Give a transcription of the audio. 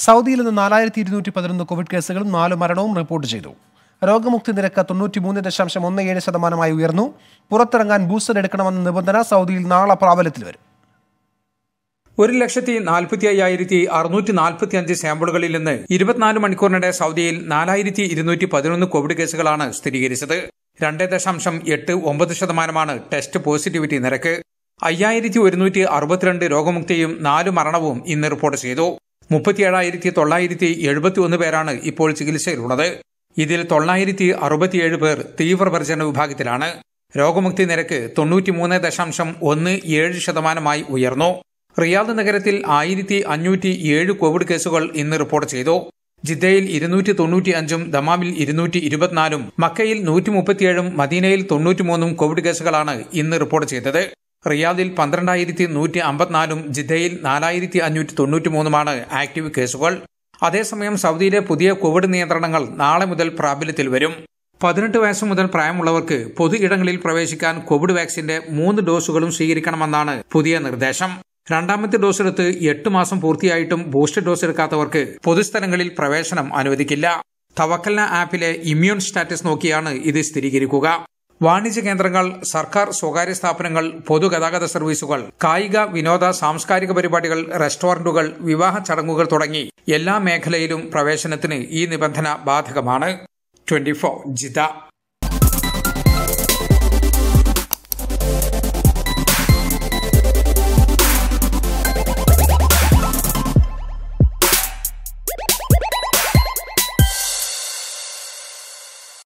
സൗദിയിൽ നിന്ന് നാലായിരത്തി ഇരുന്നൂറ്റി പതിനൊന്ന് കോവിഡ് കേസുകളും നാല് മരണവും റിപ്പോർട്ട് ചെയ്തു രോഗമുക്തി നിരക്ക് തൊണ്ണൂറ്റി മൂന്ന് ദശാംശം ഒന്ന് ഏഴ് ശതമാനമായി ഉയർന്നു പുറത്തിറങ്ങാൻ ബൂസ്റ്റർ എടുക്കണമെന്ന നിബന്ധന സൗദിയിൽ നാളെ പ്രാബല്യത്തിൽ വരും ഒരു ലക്ഷത്തി നാൽപ്പത്തി അയ്യായിരത്തി അറുന്നൂറ്റി നാൽപ്പത്തി അഞ്ച് സാമ്പിളുകളിൽ നിന്ന് ഇരുപത്തിനാല് മണിക്കൂറിനിടെ സൗദിയിൽ നാലായിരത്തി ഇരുന്നൂറ്റി പതിനൊന്ന് കോവിഡ് കേസുകളാണ് സ്ഥിരീകരിച്ചത് രണ്ട് ദശാംശം എട്ട് ഒമ്പത് ശതമാനമാണ് ടെസ്റ്റ് പോസിറ്റിവിറ്റി നിരക്ക് അയ്യായിരത്തി ഒരുന്നൂറ്റി അറുപത്തിരണ്ട് രോഗമുക്തിയും നാല് മരണവും ഇന്ന് റിപ്പോർട്ട് ചെയ്തു മുപ്പത്തിയേഴായിരത്തി തൊള്ളായിരത്തി എഴുപത്തി ഒന്ന് പേരാണ് ഇപ്പോൾ ചികിത്സയിലുള്ളത് ഇതിൽ തൊള്ളായിരത്തി അറുപത്തിയേഴ് പേർ തീവ്രപരിചരണ വിഭാഗത്തിലാണ് രോഗമുക്തി നിരക്ക് തൊണ്ണൂറ്റിമൂന്ന് ദശാംശം ഒന്ന് ഏഴ് ശതമാനമായി ഉയർന്നു റിയാദ് നഗരത്തിൽ ആയിരത്തി അഞ്ഞൂറ്റി ഏഴ് കോവിഡ് കേസുകൾ ഇന്ന് റിപ്പോർട്ട് ചെയ്തു ജിദ്ദയിൽ ഇരുന്നൂറ്റി തൊണ്ണൂറ്റി അഞ്ചും ദമാമിൽ ഇരുന്നൂറ്റി ഇരുപത്തിനാലും മക്കയിൽ നൂറ്റി മുപ്പത്തിയേഴും മദീനയിൽ തൊണ്ണൂറ്റിമൂന്നും കോവിഡ് കേസുകളാണ് ഇന്ന് റിപ്പോർട്ട് ചെയ്തത് റിയാദിൽ പന്ത്രണ്ടായിരത്തി നൂറ്റി അമ്പത്തിനാലും ജിദ്ദയിൽ നാലായിരത്തി അഞ്ഞൂറ്റി തൊണ്ണൂറ്റിമൂന്നുമാണ് ആക്റ്റീവ് കേസുകൾ അതേസമയം സൗദിയിലെ പുതിയ കോവിഡ് നിയന്ത്രണങ്ങൾ നാളെ മുതൽ പ്രാബല്യത്തിൽ വരും പതിനെട്ട് വയസ്സ് മുതൽ പ്രായമുള്ളവർക്ക് പൊതു ഇടങ്ങളിൽ പ്രവേശിക്കാൻ കോവിഡ് വാക്സിന്റെ മൂന്ന് ഡോസുകളും സ്വീകരിക്കണമെന്നാണ് പുതിയ നിർദ്ദേശം രണ്ടാമത്തെ ഡോസ് എടുത്ത് എട്ട് മാസം പൂർത്തിയായിട്ടും ബൂസ്റ്റർ ഡോസ് എടുക്കാത്തവർക്ക് പൊതുസ്ഥലങ്ങളിൽ പ്രവേശനം അനുവദിക്കില്ല തവക്കൽന ആപ്പിലെ ഇമ്മ്യൂൺ സ്റ്റാറ്റസ് നോക്കിയാണ് ഇത് സ്ഥിരീകരിക്കുക വാണിജ്യ കേന്ദ്രങ്ങൾ സർക്കാർ സ്വകാര്യ സ്ഥാപനങ്ങൾ പൊതുഗതാഗത സർവീസുകൾ കായിക വിനോദ സാംസ്കാരിക പരിപാടികൾ റെസ്റ്റോറന്റുകൾ വിവാഹ ചടങ്ങുകൾ തുടങ്ങി എല്ലാ മേഖലയിലും പ്രവേശനത്തിന് ഈ നിബന്ധന ബാധകമാണ് ട്വന്റി ഫോർ ജിത